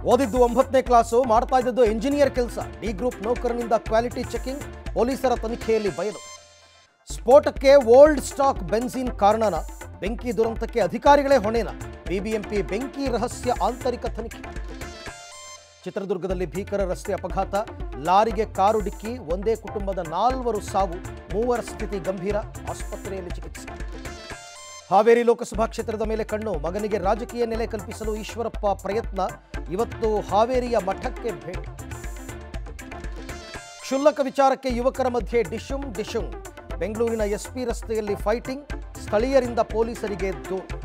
ಓದಿದ್ದು ಒಂಬತ್ತನೇ ಕ್ಲಾಸು ಮಾಡ್ತಾ ಇದ್ದದ್ದು ಎಂಜಿನಿಯರ್ ಕೆಲಸ ಡಿ ಗ್ರೂಪ್ ನೌಕರನಿಂದ ಕ್ವಾಲಿಟಿ ಚೆಕಿಂಗ್ ಪೊಲೀಸರ ತನಿಖೆಯಲ್ಲಿ ಬಯಲು ಸ್ಫೋಟಕ್ಕೆ ಓಲ್ಡ್ ಸ್ಟಾಕ್ ಬೆನ್ಸಿನ್ ಕಾರಣನ ಬೆಂಕಿ ದುರಂತಕ್ಕೆ ಅಧಿಕಾರಿಗಳೇ ಹೊಣೆನ ಬಿಬಿಎಂಪಿ ಬೆಂಕಿ ರಹಸ್ಯ ಆಂತರಿಕ ತನಿಖೆ ಚಿತ್ರದುರ್ಗದಲ್ಲಿ ಭೀಕರ ರಸ್ತೆ ಅಪಘಾತ ಲಾರಿಗೆ ಕಾರು ಡಿಕ್ಕಿ ಒಂದೇ ಕುಟುಂಬದ ನಾಲ್ವರು ಸಾವು ಮೂವರ ಸ್ಥಿತಿ ಗಂಭೀರ ಆಸ್ಪತ್ರೆಯಲ್ಲಿ ಚಿಕಿತ್ಸೆ ಹಾವೇರಿ ಲೋಕಸಭಾ ಕ್ಷೇತ್ರದ ಮೇಲೆ ಕಣ್ಣು ಮಗನಿಗೆ ರಾಜಕೀಯ ನೆಲೆ ಕಲ್ಪಿಸಲು ಈಶ್ವರಪ್ಪ ಪ್ರಯತ್ನ ಇವತ್ತು ಹಾವೇರಿಯ ಮಠಕ್ಕೆ ಭೇಟಿ ಕ್ಷುಲ್ಲಕ ವಿಚಾರಕ್ಕೆ ಯುವಕರ ಮಧ್ಯೆ ಡಿಶುಂ ಡಿಶುಂ ಬೆಂಗಳೂರಿನ ಎಸ್ಪಿ ರಸ್ತೆಯಲ್ಲಿ ಫೈಟಿಂಗ್ ಸ್ಥಳೀಯರಿಂದ ಪೊಲೀಸರಿಗೆ ದೂರು